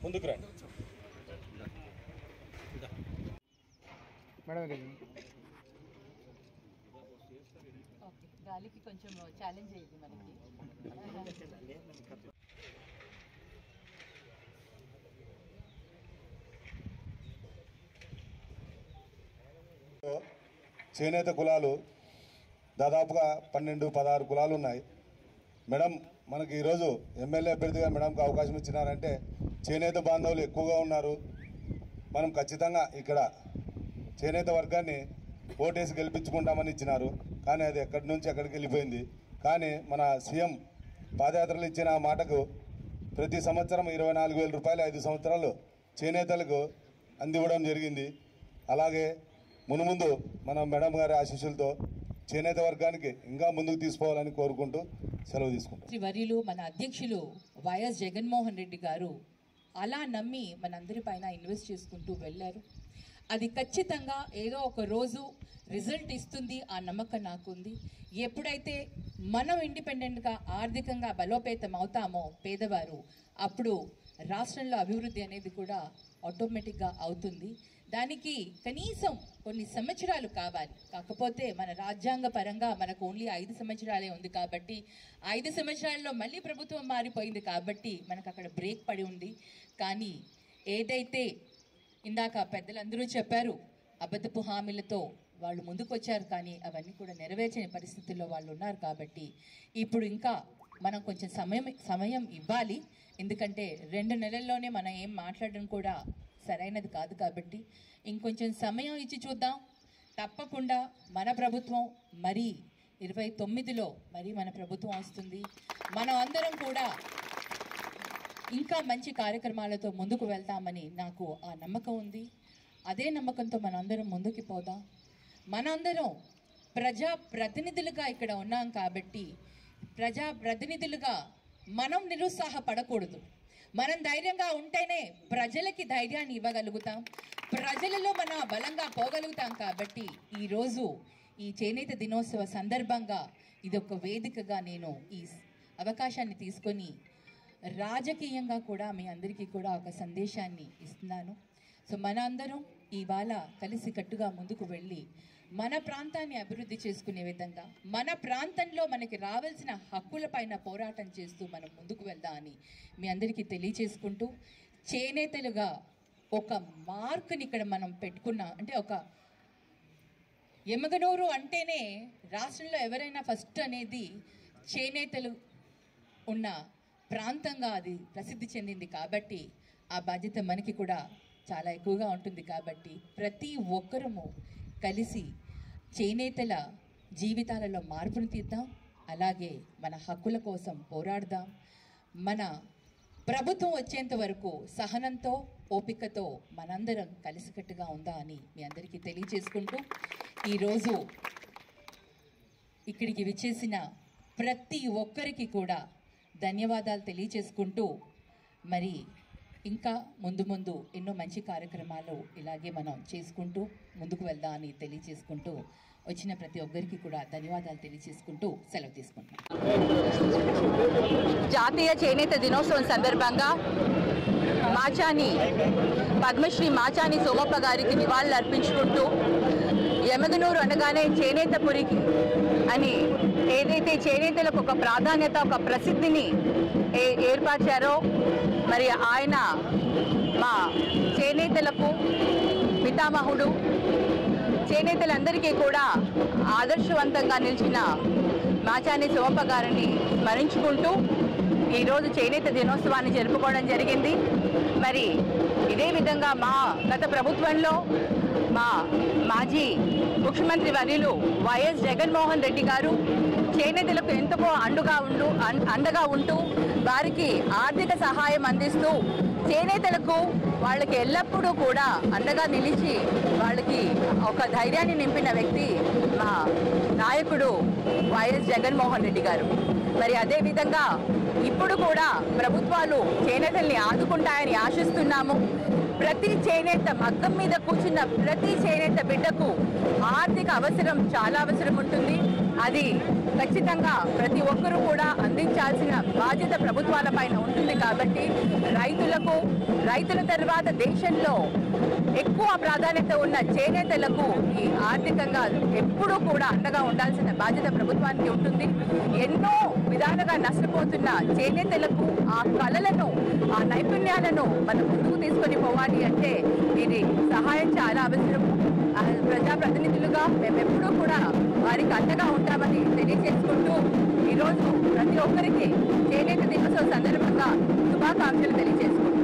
ముందుకు రండి మేడం ఇది ఓకే గాలికి కొంచెం ఛాలెంజ్ అయ్యింది మనకి చేనేత కులాలు దాదాపుగా పన్నెండు పదహారు కులాలు ఉన్నాయి మేడం మనకి ఈరోజు ఎమ్మెల్యే అభ్యర్థిగా మేడంకి అవకాశం ఇచ్చినారంటే చేనేత బాంధవులు ఎక్కువగా ఉన్నారు మనం ఖచ్చితంగా ఇక్కడ చేనేత వర్గాన్ని ఓటేసి గెలిపించుకుంటామని ఇచ్చినారు కానీ అది ఎక్కడి నుంచి ఎక్కడికి వెళ్ళిపోయింది కానీ మన సీఎం పాదయాత్రలు ఇచ్చిన ఆ మాటకు ప్రతి సంవత్సరం ఇరవై నాలుగు వేల రూపాయలు ఐదు సంవత్సరాలు చేనేతలకు అందివ్వడం జరిగింది అలాగే మునుముందు మన మేడం గారి ఆశీస్సులతో చేనేత వర్గానికి ఇంకా ముందుకు తీసుకోవాలని కోరుకుంటూ సెలవు తీసుకుంటాం శ్రీ వర్యులు మన అధ్యక్షులు వైఎస్ జగన్మోహన్ రెడ్డి గారు అలా నమ్మి మనందరి పైన ఇన్వెస్ట్ చేసుకుంటూ వెళ్ళారు అది ఖచ్చితంగా ఏదో ఒక రోజు రిజల్ట్ ఇస్తుంది ఆ నమ్మకం నాకుంది ఎప్పుడైతే మనం ఇండిపెండెంట్గా ఆర్థికంగా బలోపేతం అవుతామో పేదవారు అప్పుడు రాష్ట్రంలో అభివృద్ధి అనేది కూడా ఆటోమేటిక్గా అవుతుంది దానికి కనీసం కొన్ని సంవత్సరాలు కావాలి కాకపోతే మన రాజ్యాంగ పరంగా మనకు ఓన్లీ ఐదు సంవత్సరాలే ఉంది కాబట్టి ఐదు సంవత్సరాల్లో మళ్ళీ ప్రభుత్వం మారిపోయింది కాబట్టి మనకు అక్కడ బ్రేక్ పడి ఉంది కానీ ఏదైతే ఇందాక పెద్దలందరూ చెప్పారు అబద్ధపు హామీలతో వాళ్ళు ముందుకు వచ్చారు కానీ అవన్నీ కూడా నెరవేర్చని పరిస్థితుల్లో వాళ్ళు ఉన్నారు కాబట్టి ఇప్పుడు ఇంకా మనం కొంచెం సమయం సమయం ఇవ్వాలి ఎందుకంటే రెండు నెలల్లోనే మనం ఏం మాట్లాడడం కూడా సరైనది కాదు కాబట్టి ఇంకొంచెం సమయం ఇచ్చి చూద్దాం తప్పకుండా మన ప్రభుత్వం మరి ఇరవై తొమ్మిదిలో మరి మన ప్రభుత్వం వస్తుంది మనం అందరం కూడా ఇంకా మంచి కార్యక్రమాలతో ముందుకు వెళ్తామని నాకు ఆ నమ్మకం ఉంది అదే నమ్మకంతో మనందరం ముందుకు పోదాం మనందరం ప్రజా ప్రతినిధులుగా ఇక్కడ ఉన్నాం కాబట్టి ప్రజా ప్రతినిధులుగా మనం నిరుత్సాహపడకూడదు మనం ధైర్యంగా ఉంటేనే ప్రజలకి ధైర్యాన్ని ఇవ్వగలుగుతాం ప్రజలలో మన బలంగా పోగలుగుతాం కాబట్టి ఈరోజు ఈ చేనేత దినోత్సవ సందర్భంగా ఇదొక వేదికగా నేను ఈ అవకాశాన్ని తీసుకొని రాజకీయంగా కూడా మీ అందరికీ కూడా ఒక సందేశాన్ని ఇస్తున్నాను సో మన అందరం ఇవాళ కలిసి కట్టుగా ముందుకు వెళ్ళి మన ప్రాంతాన్ని అభివృద్ధి చేసుకునే విధంగా మన ప్రాంతంలో మనకి రావాల్సిన హక్కులపైన పోరాటం చేస్తూ మనం ముందుకు వెళ్దామని మీ అందరికీ తెలియచేసుకుంటూ చేనేతలుగా ఒక మార్కుని ఇక్కడ మనం పెట్టుకున్న అంటే ఒక ఎమగనూరు అంటేనే రాష్ట్రంలో ఎవరైనా ఫస్ట్ అనేది చేనేతలు ఉన్న ప్రాంతంగా అది ప్రసిద్ధి చెందింది కాబట్టి ఆ బాధ్యత మనకి కూడా చాలా ఎక్కువగా ఉంటుంది కాబట్టి ప్రతి ఒక్కరము కలిసి చేనేతల జీవితాలలో మార్పును తీద్దాం అలాగే మన హక్కుల కోసం పోరాడదాం మన ప్రభుత్వం వచ్చేంత వరకు సహనంతో ఓపికతో మనందరం కలిసికట్టుగా ఉందా అని మీ అందరికీ తెలియజేసుకుంటూ ఈరోజు ఇక్కడికి విచ్చేసిన ప్రతి ఒక్కరికి కూడా ధన్యవాదాలు తెలియచేసుకుంటూ మరి ఇంకా ముందు ముందు ఎన్నో మంచి కార్యక్రమాలు ఇలాగే మనం చేసుకుంటూ ముందుకు వెళ్దామని తెలియచేసుకుంటూ వచ్చిన ప్రతి ఒక్కరికి కూడా ధన్యవాదాలు తెలియచేసుకుంటూ సెలవు తీసుకుంటాం జాతీయ చేనేత దినోత్సవం సందర్భంగా మాచాని పద్మశ్రీ మాచాని సోమప్ప గారికి నివాళులు అర్పించుకుంటూ యమగనూరు అనగానే చేనేతపురికి అని ఏదైతే చేనేతలకు ఒక ప్రాధాన్యత ఒక ప్రసిద్ధిని ఏ- ఏర్పరిచారో మరి ఆయన మా చేనేతలకు పితామహుడు చేనేతలందరికీ కూడా ఆదర్శవంతంగా నిలిచిన మాచాని సోమప్ప గారిని స్మరించుకుంటూ ఈరోజు చేనేత దినోత్సవాన్ని జరుపుకోవడం జరిగింది మరి ఇదే విధంగా మా గత ప్రభుత్వంలో మా మాజీ ముఖ్యమంత్రి వర్యులు వైఎస్ జగన్మోహన్ రెడ్డి గారు చేనేతలకు ఎంతో అండుగా ఉండు అన్- అండగా ఉంటూ వారికి ఆర్థిక సహాయం అందిస్తూ చేనేతలకు వాళ్ళకి ఎల్లప్పుడూ కూడా అండగా నిలిచి వాళ్ళకి ఒక ధైర్యాన్ని నింపిన వ్యక్తి మా నాయకుడు వైఎస్ జగన్మోహన్ రెడ్డి గారు మరి అదే విధంగా ఇప్పుడు కూడా ప్రభుత్వాలు చేనేతల్ని ఆదుకుంటాయని ఆశిస్తున్నాము ప్రతి చేనేత మగ్గం మీద కూర్చున్న ప్రతి చేనేత బిడ్డకు ఆర్థిక అవసరం చాలా అవసరం ఉంటుంది అది ఖచ్చితంగా ప్రతి ఒక్కరూ కూడా అందించాల్సిన బాధ్యత ప్రభుత్వాల పైన ఉంటుంది కాబట్టి రైతులకు రైతుల తర్వాత దేశంలో ఎక్కువ ప్రాధాన్యత ఉన్న చేనేతలకు ఈ ఆర్థికంగా ఎప్పుడూ కూడా అండగా ఉండాల్సిన బాధ్యత ప్రభుత్వానికి ఉంటుంది ఎన్నో విధాలుగా నష్టపోతున్న చేనేతలకు ఆ కళలను ఆ నైపుణ్యాలను మనం ముందుకు తీసుకొని పోవాలి అంటే ఇది సహాయం చాలా అవసరం ఆ ప్రజాప్రతినిధులుగా మేము ఎప్పుడూ కూడా వారికి అండగా ఉంటామని తెలియజేసుకుంటూ ఈరోజు ప్రతి ఒక్కరికి చేనేత దినోత్సవం సందర్భంగా శుభాకాంక్షలు తెలియజేసుకుంటాం